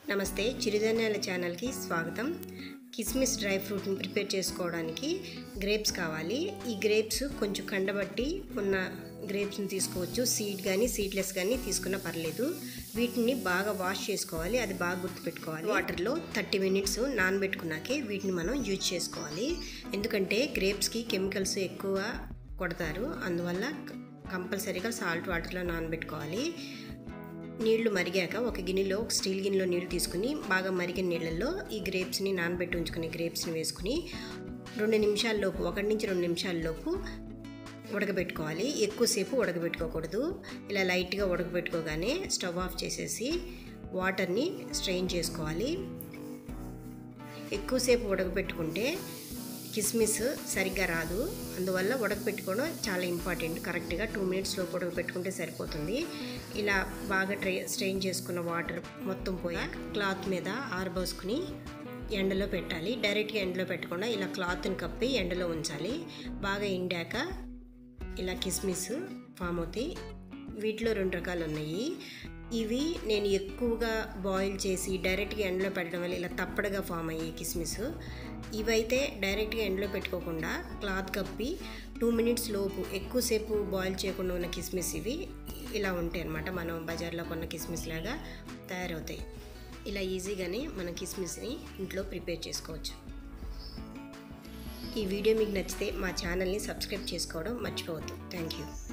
నమస్తే చిరుధాన్యాల ఛానల్కి స్వాగతం కిస్మిస్ డ్రై ఫ్రూట్ని ప్రిపేర్ చేసుకోవడానికి గ్రేప్స్ కావాలి ఈ గ్రేప్స్ కొంచెం కండబట్టి ఉన్న గ్రేప్స్ని తీసుకోవచ్చు సీడ్ కానీ సీడ్లెస్ కానీ తీసుకున్నా పర్లేదు వీటిని బాగా వాష్ చేసుకోవాలి అది బాగా గుర్తుపెట్టుకోవాలి వాటర్లో థర్టీ మినిట్స్ నానబెట్టుకున్నాకే వీటిని మనం యూజ్ చేసుకోవాలి ఎందుకంటే గ్రేప్స్కి కెమికల్స్ ఎక్కువ కొడతారు అందువల్ల కంపల్సరీగా సాల్ట్ వాటర్లో నానబెట్టుకోవాలి నీళ్లు మరిగాక ఒక గిన్నెలో ఒక స్టీల్ గిన్నెలో నీళ్లు తీసుకుని బాగా మరిగిన నీళ్ళల్లో ఈ గ్రేప్స్ని నానబెట్టి ఉంచుకుని గ్రేప్స్ని వేసుకుని రెండు నిమిషాల్లోపు ఒకటి నుంచి రెండు నిమిషాల్లోపు ఉడకబెట్టుకోవాలి ఎక్కువసేపు ఉడకబెట్టుకోకూడదు ఇలా లైట్గా ఉడకబెట్టుకోగానే స్టవ్ ఆఫ్ చేసేసి వాటర్ని స్ట్రెయిన్ చేసుకోవాలి ఎక్కువసేపు ఉడకబెట్టుకుంటే కిస్మిస్ సరిగ్గా రాదు అందువల్ల ఉడకపెట్టుకోవడం చాలా ఇంపార్టెంట్ కరెక్ట్గా టూ మినిట్స్లో ఉడకపెట్టుకుంటే సరిపోతుంది ఇలా బాగా ట్రై స్ట్రెయిన్ చేసుకున్న వాటర్ మొత్తం పోయి క్లాత్ మీద ఆరబోసుకుని ఎండలో పెట్టాలి డైరెక్ట్గా ఎండలో పెట్టకుండా ఇలా క్లాత్ని కప్పి ఎండలో ఉంచాలి బాగా ఎండాక ఇలా కిస్మిస్ ఫామ్ అవుతాయి వీటిలో రెండు రకాలు ఉన్నాయి ఇవి నేను ఎక్కువగా బాయిల్ చేసి డైరెక్ట్గా ఎండలో పెట్టడం వల్ల ఇలా తప్పడగా ఫామ్ అయ్యాయి కిస్మిస్ ఇవైతే డైరెక్ట్గా ఎండలో పెట్టుకోకుండా క్లాత్ కప్పి టూ మినిట్స్ లోపు ఎక్కువసేపు బాయిల్ చేయకుండా ఉన్న కిస్మిస్ ఇవి ఇలా ఉంటాయి అన్నమాట మనం బజార్లో కొన్న కిస్మిస్ లాగా తయారవుతాయి ఇలా ఈజీగానే మనం కిస్మిస్ని ఇంట్లో ప్రిపేర్ చేసుకోవచ్చు ఈ వీడియో మీకు నచ్చితే మా ఛానల్ని సబ్స్క్రైబ్ చేసుకోవడం మర్చిపోవద్దు థ్యాంక్ యూ